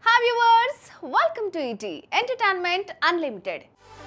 hi viewers welcome to ET entertainment unlimited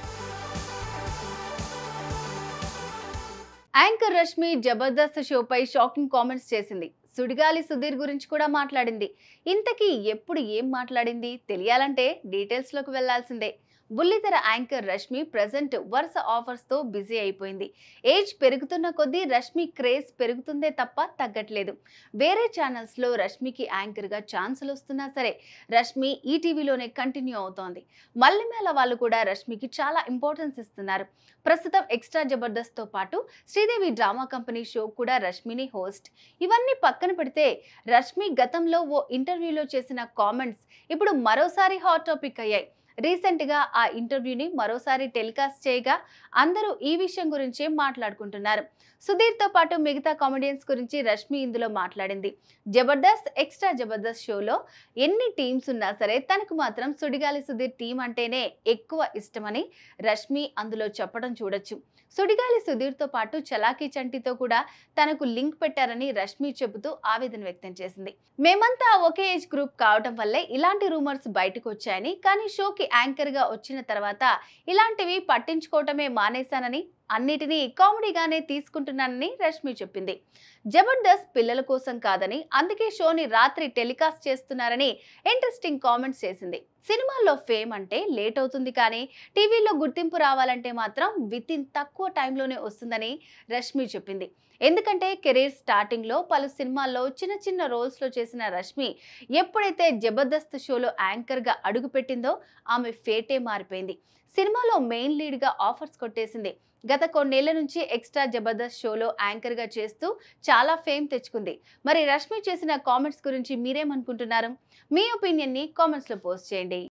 anchor Rashmi Jabardasth షోపై shocking comments చేసింది సుడిగాలి సుధీర్ గురించి కూడా మాట్లాడింది ఇంతకీ ఎప్పుడు ఏం మాట్లాడింది తెలియాలంటే డీటెయిల్స్లోకి వెళ్లాల్సిందే బుల్లితెర యాంకర్ రష్మి ప్రజెంట్ వరుస ఆఫర్స్తో బిజీ అయిపోయింది ఏజ్ పెరుగుతున్న కొద్దీ రష్మి క్రేజ్ పెరుగుతుందే తప్ప తగ్గట్లేదు వేరే ఛానల్స్లో రష్మికి యాంకర్గా ఛాన్సులు వస్తున్నా సరే రష్మి ఈ టీవీలోనే కంటిన్యూ అవుతోంది మల్లెమేళ వాళ్ళు కూడా రష్మికి చాలా ఇంపార్టెన్స్ ఇస్తున్నారు ప్రస్తుతం ఎక్స్ట్రా జబర్దస్త్తో పాటు శ్రీదేవి డ్రామా కంపెనీ షో కూడా రష్మిని హోస్ట్ ఇవన్నీ పక్కన పెడితే రష్మి గతంలో ఓ ఇంటర్వ్యూలో చేసిన కామెంట్స్ ఇప్పుడు మరోసారి హాట్ టాపిక్ అయ్యాయి రీసెంట్గా ఆ ఇంటర్వ్యూని మరోసారి టెలికాస్ట్ చేయగా అందరూ ఈ విషయం గురించే మాట్లాడుకుంటున్నారు సుధీర్తో పాటు మిగతా కామెడియన్స్ గురించి రష్మి ఇందులో మాట్లాడింది జబర్దస్త్ ఎక్స్ట్రా జబర్దస్త్ షోలో ఎన్ని టీమ్స్ ఉన్నా సరే తనకు మాత్రం సుడిగాలి సుధీర్ టీం అంటేనే ఎక్కువ ఇష్టమని రష్మి అందులో చెప్పడం చూడొచ్చు సుడిగాలి సుధీర్తో పాటు చలాకీ చంటితో కూడా తనకు లింక్ పెట్టారని రష్మి చెబుతూ ఆవేదన వ్యక్తం చేసింది మేమంతా ఒకే ఏజ్ గ్రూప్ కావడం వల్లే ఇలాంటి రూమర్స్ బయటకు వచ్చాయని కానీ షోకి యాంకర్ గా వచ్చిన తర్వాత ఇలాంటివి పట్టించుకోవటమే మానేశానని అన్నిటినీ కామెడీగానే తీసుకుంటున్నానని రష్మి చెప్పింది జబర్దస్త్ పిల్లల కోసం కాదని అందుకే షోని రాత్రి టెలికాస్ట్ చేస్తున్నారని ఇంట్రెస్టింగ్ కామెంట్స్ చేసింది సినిమాల్లో ఫేమ్ అంటే లేట్ అవుతుంది కానీ టీవీలో గుర్తింపు రావాలంటే మాత్రం విత్ ఇన్ తక్కువ టైంలోనే వస్తుందని రష్మి చెప్పింది ఎందుకంటే కెరీర్ స్టార్టింగ్లో పలు సినిమాల్లో చిన్న చిన్న రోల్స్లో చేసిన రష్మి ఎప్పుడైతే జబర్దస్త్ షోలో యాంకర్గా అడుగుపెట్టిందో ఆమె ఫేటే మారిపోయింది సినిమాలో మెయిన్ లీడ్గా ఆఫర్స్ కొట్టేసింది గత కొన్నేళ్ల నుంచి ఎక్స్ట్రా జబర్దస్త్ షోలో యాంకర్గా చేస్తూ చాలా ఫేమ్ తెచ్చుకుంది మరి రష్మి చేసిన కామెంట్స్ గురించి మీరేమనుకుంటున్నారు మీ ఒపీనియన్ని కామెంట్స్లో పోస్ట్ చేయండి